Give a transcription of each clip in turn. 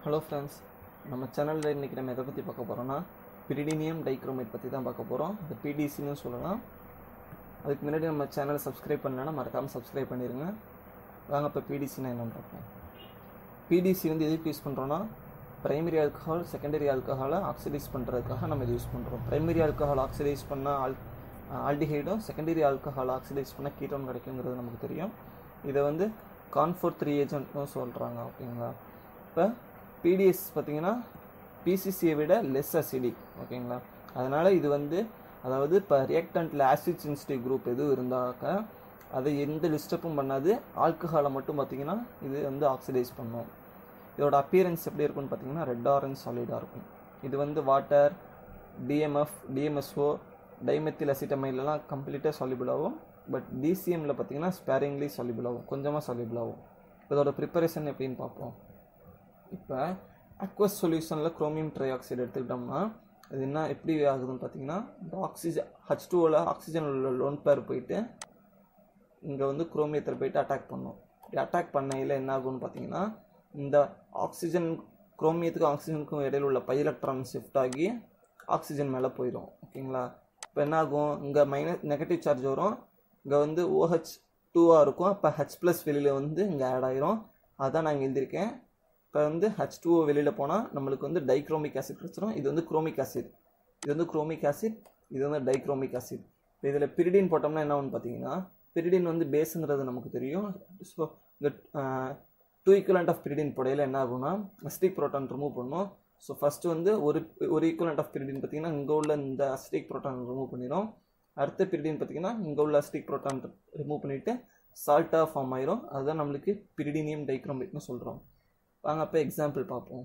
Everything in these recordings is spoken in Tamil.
ஹலோ ஃப்ரெண்ட்ஸ் நம்ம சேனலில் இன்றைக்கி நம்ம எதை பற்றி பார்க்க போகிறோம்னா பிரிடினியம் டைக்ரோமேட் பற்றி தான் பார்க்க போகிறோம் இது பிடிசின்னு சொல்லலாம் அதுக்கு முன்னாடி நம்ம சேனலை சப்ஸ்கிரைப் பண்ணலன்னா மறக்காமல் சப்ஸ்கிரைப் பண்ணிடுங்க வாங்க இப்போ பிடிசினா என்னன்னு பார்ப்போம் பிடிசி வந்து எதுக்கு யூஸ் பண்ணுறோன்னா பிரைமரி ஆல்கஹால் செகண்டரி ஆல்கஹாலை ஆக்சிடைஸ் பண்ணுறதுக்காக நம்ம இது யூஸ் பண்ணுறோம் பிரைமரி ஆல்கஹால் ஆக்சிடைஸ் பண்ணால் ஆல் ஆல்டிஹைடும் செகண்டரி ஆல்கஹால் ஆக்சிடைஸ் பண்ணால் கீட்டோன் கிடைக்குங்கிறது நமக்கு தெரியும் இதை வந்து கான்ஃபோர் த்ரீ ஏஜென்ட்னு சொல்கிறாங்க ஓகேங்களா இப்போ பிடிஎஸ் பார்த்தீங்கன்னா பிசிசியை விட லெஸ் அசிடிக் ஓகேங்களா அதனால் இது வந்து அதாவது இப்போ ரியாக்டண்ட்டில் ஆசிட் சென்சிட்டிவ் குரூப் எதுவும் இருந்தாக்க அதை எந்த டிஸ்டர்பும் பண்ணாது ஆல்கஹாலை மட்டும் பார்த்தீங்கன்னா இது வந்து ஆக்சிடைஸ் பண்ணும் இதோட அப்பியரன்ஸ் எப்படி இருக்கும்னு பார்த்தீங்கன்னா ரெட் ஆரஞ்ச் சாலிடாக இருக்கும் இது வந்து வாட்டர் டிஎம்எஃப் டிஎம்எஸ்ஓ டைமெத்தில் அசிட்டமைலெலாம் கம்ப்ளீட்டாக சாலிபிள் ஆகும் பட் டிசிஎம்மில் பார்த்தீங்கன்னா ஸ்பேரிங்லி சாலிபிள் ஆகும் கொஞ்சமாக சாலிபிள் ஆகும் இதோட ப்ரிப்பரேஷன் எப்படின்னு பார்ப்போம் இப்போ அக்வஸ் சொல்யூஷனில் குரோமியம் ட்ரை ஆக்சைடு எடுத்துக்கிட்டோம்னா அது என்ன எப்படி ஆகுதுன்னு பார்த்தீங்கன்னா இந்த ஆக்சிஜன் ஹச் டூவில் ஆக்சிஜன் உள்ள லோன் பேர் போயிட்டு இங்கே வந்து குரோமியத்தில் போயிட்டு அட்டாக் பண்ணும் இப்படி அட்டாக் பண்ணையில் என்ன ஆகும்னு பார்த்தீங்கன்னா இந்த ஆக்சிஜன் குரோமியத்துக்கும் ஆக்சிஜனுக்கும் இடையில உள்ள பை எலக்ட்ரான் ஷிஃப்ட் ஆகி ஆக்சிஜன் மேலே போயிடும் ஓகேங்களா இப்போ என்ன ஆகும் இங்கே மைனஸ் நெகட்டிவ் சார்ஜ் வரும் இங்கே வந்து ஓஹெச் டூவாக இருக்கும் இப்போ ஹெச் ப்ளஸ் வெளியில் வந்து இங்கே ஆட் ஆயிரும் அதான் நான் இங்கே எழுந்திருக்கேன் இப்போ வந்து ஹெச் டூ வெளியில் போனால் நம்மளுக்கு வந்து டைக்ரோமிக் ஆசிட் கிடச்சிரும் இது வந்து குரோமிக் ஆசிட் இது வந்து குரோமிக் ஆசிட் இது வந்து டைக்ரோமிக் ஆசிட் இப்போ இதில் பிரிடின் போட்டோம்னா என்ன ஒன்று பார்த்தீங்கன்னா பிரிடின் வந்து பேஸுங்கிறது நமக்கு தெரியும் ஸோ இந்த டூ ஈக்குவலண்ட் ஆஃப் பிரிடின் போடையில் என்ன ஆகும்னா அஸ்டிக் ப்ரோட்டான் ரிமூவ் பண்ணும் ஸோ ஃபஸ்ட்டு வந்து ஒரு ஒரு ஈக்குவலண்ட் ஆஃப் பிரிடின் பார்த்தீங்கன்னா இங்கே உள்ள இந்த அஸ்டிக் ப்ரோட்டான் ரிமூவ் பண்ணிடும் அடுத்த பிரிடின் பார்த்தீங்கன்னா இங்கே உள்ள அஸ்டிக் ப்ரோட்டான் ரிமூவ் பண்ணிவிட்டு சால்ட்டாக ஃபார்ம் ஆயிரும் அதுதான் நம்மளுக்கு பிரிடினியம் டைக்ரோமிக்னு சொல்கிறோம் வாங்க அப்போ எக்ஸாம்பிள் பார்ப்போம்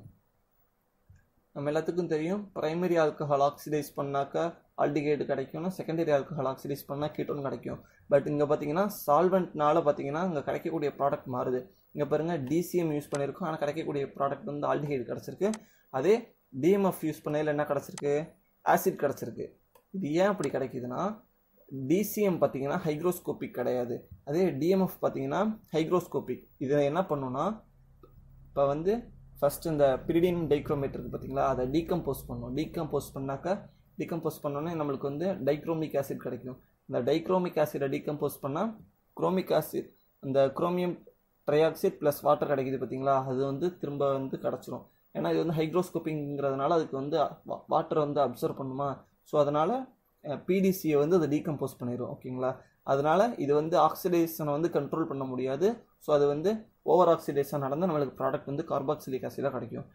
நம்ம எல்லாத்துக்கும் தெரியும் பிரைமரி ஆல்கஹால் ஆக்சிடைஸ் பண்ணாக்கா ஆல்டிகேட் கிடைக்கும்னா செகண்டரி ஆல்கஹால் ஆக்சிடைஸ் பண்ணால் கீட்டோன் கிடைக்கும் பட் இங்கே பார்த்தீங்கன்னா சால்வெண்ட்னால பார்த்தீங்கன்னா இங்கே கிடைக்கக்கூடிய ப்ராடக்ட் மாறுது இங்கே பாருங்கள் டிசிஎம் யூஸ் பண்ணியிருக்கோம் ஆனால் கிடைக்கக்கூடிய ப்ராடக்ட் வந்து ஆல்டிகேட் கிடச்சிருக்கு அதே டிஎம்எஃப் யூஸ் பண்ணையில் என்ன கிடச்சிருக்கு ஆசிட் கிடச்சிருக்கு இது ஏன் அப்படி கிடைக்குதுன்னா டிசிஎம் பார்த்தீங்கன்னா ஹைக்ரோஸ்கோபிக் கிடையாது அதே டிஎம்எஃப் பார்த்தீங்கன்னா ஹைக்ரோஸ்கோபிக் இதை என்ன பண்ணுன்னா இப்போ வந்து ஃபஸ்ட்டு இந்த பிரிடின் டைக்ரோமேட் இருக்குது பார்த்தீங்களா அதை டீகம்போஸ் பண்ணும் டீகம்போஸ் பண்ணாக்கா டீகம்போஸ் பண்ணோன்னே நம்மளுக்கு வந்து டைக்ரோமிக் ஆசிட் கிடைக்கும் இந்த டைக்ரோமிக் ஆசிடை டீகம்போஸ் பண்ணால் குரோமிக் ஆசிட் அந்த குரோமியம் ட்ரைஆக்சைட் ப்ளஸ் வாட்டர் கிடைக்குது பார்த்தீங்களா அது வந்து திரும்ப வந்து கிடச்சிரும் ஏன்னா இது வந்து ஹைக்ரோஸ்கோப்பிங்கிறதுனால அதுக்கு வந்து வாட்டர் வந்து அப்சர்வ் பண்ணுமா ஸோ அதனால் பிடிசியை வந்து அதை டீகம்போஸ் பண்ணிடும் ஓகேங்களா அதனால் இது வந்து ஆக்சிடேஷனை வந்து கண்ட்ரோல் பண்ண முடியாது ஸோ அது வந்து ஓவர் ஆக்சிடேஷன் நடந்தால் நம்மளுக்கு ப்ராடக்ட் வந்து கார்பாக்சிலிக் ஆசிடாக கிடைக்கும்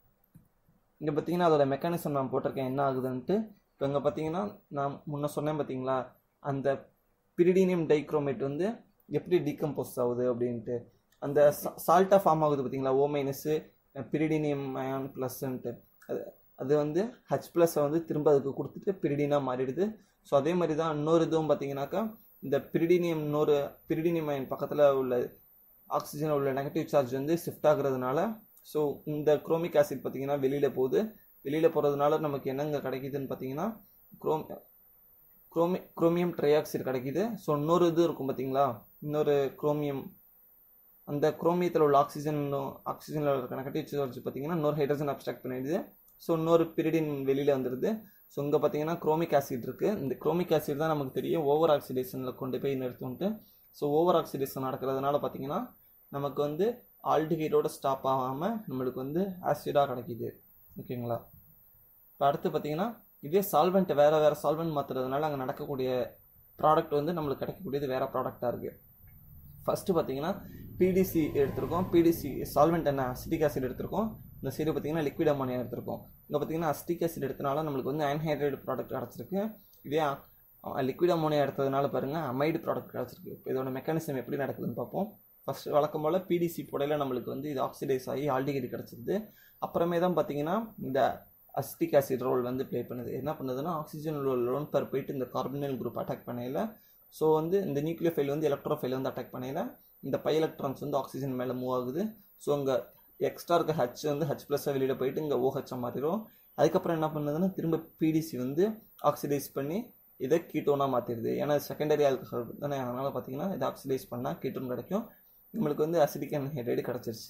இங்கே பார்த்தீங்கன்னா அதோட மெக்கானிசம் நான் போட்டிருக்கேன் என்ன ஆகுதுன்ட்டு இப்போ இங்கே பார்த்தீங்கன்னா நான் முன்ன சொன்னேன் பார்த்தீங்களா அந்த பிரிடினியம் டைக்ரோமேட் வந்து எப்படி டீகம்போஸ் ஆகுது அப்படின்ட்டு அந்த சால்ட்டாக ஃபார்ம் ஆகுது பார்த்தீங்களா ஓ மைனஸு பிரிடினியம் அயான் ப்ளஸ்ன்ட்டு அது அது வந்து ஹச் ப்ளஸ்ஸை வந்து திரும்ப அதுக்கு கொடுத்துட்டு பிரிடினாக மாறிடுது ஸோ அதே மாதிரி தான் இன்னொரு இதுவும் பார்த்தீங்கன்னாக்கா இந்த பிரிடினியம் இன்னொரு பிரிடினியம் அயன் பக்கத்தில் உள்ள ஆக்சிஜன் உள்ள நெகட்டிவ் சார்ஜ் வந்து ஷிஃப்ட் ஆகுறதுனால ஸோ இந்த குரோமிக் ஆசிட் பார்த்தீங்கன்னா வெளியில் போகுது வெளியில் போகிறதுனால நமக்கு என்னங்க கிடைக்குதுன்னு பார்த்தீங்கன்னா குரோம் குரோமி குரோமியம் ட்ரைஆக்சைடு கிடைக்குது ஸோ இன்னொரு இது இருக்கும் பார்த்தீங்களா இன்னொரு குரோமியம் அந்த குரோமியத்தில் உள்ள ஆக்சிஜன் ஆக்சிஜனில் இருக்க நெகட்டிவ் சார்ஜ் பார்த்தீங்கன்னா இன்னொரு ஹைட்ரஜன் அப்ஸ்ட்ராக்ட் பண்ணிடுது ஸோ இன்னொரு பிரிடின் வெளியில் வந்துடுது ஸோ இங்கே பார்த்தீங்கன்னா குரோமிக் ஆசிட் இருக்குது இந்த குரோமிக் ஆசிட் தான் நமக்கு தெரியும் ஓவர் ஆக்சிடேஷனில் கொண்டு போய் நிறுத்துன்ட்டு ஸோ ஓவர் ஆக்சிடேஷன் நடக்கிறதுனால பார்த்தீங்கன்னா நமக்கு வந்து ஆல்டிஹைடோட ஸ்டாப் ஆகாமல் நம்மளுக்கு வந்து ஆசிடாக கிடைக்கிது ஓகேங்களா இப்போ அடுத்து பார்த்தீங்கன்னா இதே சால்வெண்ட் வேறு வேறு சால்வெண்ட் மாற்றுறதுனால அங்கே நடக்கக்கூடிய ப்ராடக்ட் வந்து நம்மளுக்கு கிடைக்கக்கூடியது வேறு ப்ராடக்டாக இருக்குது ஃபஸ்ட்டு பார்த்தீங்கன்னா பிடிசி எடுத்திருக்கோம் பிடிசி சால்வெண்ட் என்ன அசிட்டிக் ஆசிட் எடுத்திருக்கோம் இந்த சைடு பார்த்தீங்கன்னா லிக்விட் அமோனியா எடுத்திருக்கோம் இங்கே பார்த்தீங்கன்னா அஸ்டிக் ஆசிட் எடுத்தனால நம்மளுக்கு வந்து அன்ஹைட்ரேட் ப்ராடக்ட் கிடச்சிருக்கு இதே லிக்விட் அமோனியா எடுத்ததுனால பாருங்கள் அமைடு ப்ராடக்ட் கிடச்சிருக்கு இப்போ இதோட மெக்கானிசம் எப்படி நடக்குதுன்னு பார்ப்போம் ஃபஸ்ட் வழக்கம் போல் பிடிசி புடையில் நம்மளுக்கு வந்து இது ஆக்சிடைஸ் ஆகி ஆல்டிகேட் கிடச்சிருது அப்புறமே தான் பார்த்தீங்கன்னா இந்த அஸ்டிக் ஆசிட் ரோல் வந்து ப்ளே பண்ணுது என்ன பண்ணுதுன்னா ஆக்சிஜன் லோன் பர் போயிட்டு இந்த கார்பனில் குரூப் அட்டாக் பண்ணையில் ஸோ வந்து இந்த நியூக்ளியோ ஃபைல் வந்து எலக்ட்ரோ ஃபைல் வந்து அட்டாக் பண்ணையில் இந்த பை எலக்ட்ரான்ஸ் வந்து ஆக்சிஜன் மேலே மூவ் ஆகுது ஸோ இங்கே எக்ஸ்ட்ரா இருக்க ஹச் வந்து ஹச் ப்ளஸ்ஸாக வெளியில் போயிட்டு இங்கே ஓஹெச்சா மாறிடும் அதுக்கப்புறம் என்ன பண்ணுதுன்னா திரும்ப பிடிசி வந்து ஆக்சிடைஸ் பண்ணி இதை கீட்டோனாக மாற்றிடுது ஏன்னா செகண்டரி ஆல்கஹால் தானே அதனால் பார்த்தீங்கன்னா இதை ஆக்சிடைஸ் பண்ணால் கீட்டோன் கிடைக்கும் நம்மளுக்கு வந்து அசிடிக் அன்ஹைட்ரேட் கிடச்சிருச்சு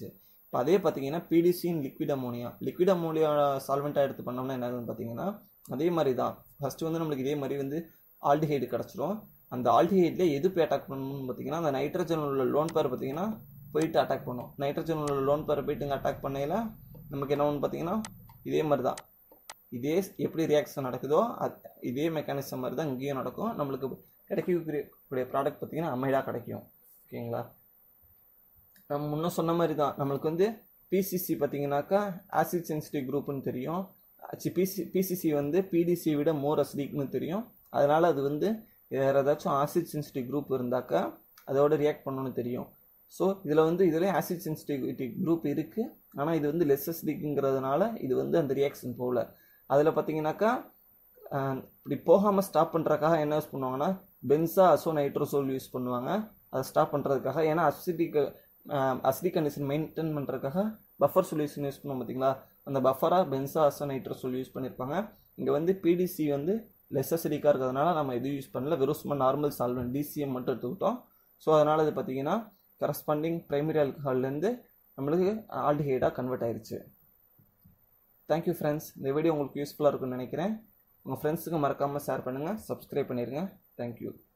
இப்போ அதே பார்த்தீங்கன்னா பிடிசின் லிக்விட் அமோனியா லிக்விட் அமோனியா சால்வெண்ட்டாக எடுத்து பண்ணோம்னா என்ன ஆகுதுன்னு பார்த்தீங்கன்னா அதே மாதிரி தான் ஃபஸ்ட்டு வந்து நம்மளுக்கு இதே மாதிரி வந்து ஆல்டிஹைடு கிடச்சிரும் அந்த ஆல்டிஹைடில் எது போய் அட்டாக் பண்ணணும்னு பார்த்தீங்கன்னா அந்த நைட்ரஜன் உள்ள லோன் பேர் பார்த்தீங்கன்னா போயிட்டு அட்டாக் பண்ணும் நைட்ரஜன் உள்ள லோன் பேர் போயிட்டு இங்கே அட்டாக் பண்ணையில் நமக்கு என்ன ஒன்று பார்த்தீங்கன்னா இதே மாதிரி தான் இதே எப்படி ரியாக்ஷன் நடக்குதோ அது இதே மெக்கானிசம் மாதிரி தான் இங்கேயும் நடக்கும் நம்மளுக்கு கிடைக்கக்கூடிய ப்ராடக்ட் பார்த்தீங்கன்னா அமைடாக கிடைக்கும் ஓகேங்களா நம்ம முன்ன சொன்ன மாதிரி தான் நம்மளுக்கு வந்து பிசிசி பார்த்தீங்கன்னாக்கா ஆசிட் சென்சிட்டிவ் குரூப்னு தெரியும் பிசி பிசிசி வந்து பிடிசி விட மோர் அசிடிக்னு தெரியும் அதனால் அது வந்து வேறு ஏதாச்சும் ஆசிட் சென்சிட்டிவ் குரூப் இருந்தாக்கா அதோட ரியாக்ட் பண்ணணும்னு தெரியும் ஸோ இதில் வந்து இதுலேயும் ஆசிட் சென்சிட்டிவிட்டி குரூப் இருக்குது ஆனால் இது வந்து லெஸ் அசிடிக்ங்கிறதுனால இது வந்து அந்த ரியாக்ஷன் போகல அதில் பார்த்தீங்கன்னாக்கா இப்படி போகாமல் ஸ்டாப் பண்ணுறதுக்காக என்ன யூஸ் பண்ணுவாங்கன்னா பென்சா அசோ நைட்ரோசோல் யூஸ் பண்ணுவாங்க அதை ஸ்டாப் பண்ணுறதுக்காக ஏன்னா அசிடிக் அசிடிக் கண்டிஷன் மெயின்டைன் பண்ணுறதுக்காக பஃபர் சொல்யூஷன் யூஸ் பண்ணுவோம் பார்த்தீங்களா அந்த பஃபராக பென்சா அசோ நைட்ரோசோல் யூஸ் பண்ணியிருப்பாங்க இங்கே வந்து பிடிசி வந்து லெஸ் அசிடிக்காக இருக்கிறதுனால நம்ம எதுவும் யூஸ் பண்ணல வெறும் சும்மா நார்மல் சால்வன் டிசிஎம் மட்டும் எடுத்துக்கிட்டோம் ஸோ அதனால் இது பார்த்தீங்கன்னா கரஸ்பாண்டிங் ப்ரைமரி ஆல்கஹால்லேருந்து நம்மளுக்கு ஆல்டிஹைடாக கன்வெர்ட் ஆயிடுச்சு தேங்க்யூ ஃப்ரெண்ட்ஸ் இந்த வீடியோ உங்களுக்கு யூஸ்ஃபுல்லாக இருக்கும்னு நினைக்கிறேன் உங்கள் ஃப்ரெண்ட்ஸுக்கு மறக்காமல் ஷேர் பண்ணுங்கள் சப்ஸ்கிரைப் பண்ணிடுங்க தேங்க்யூ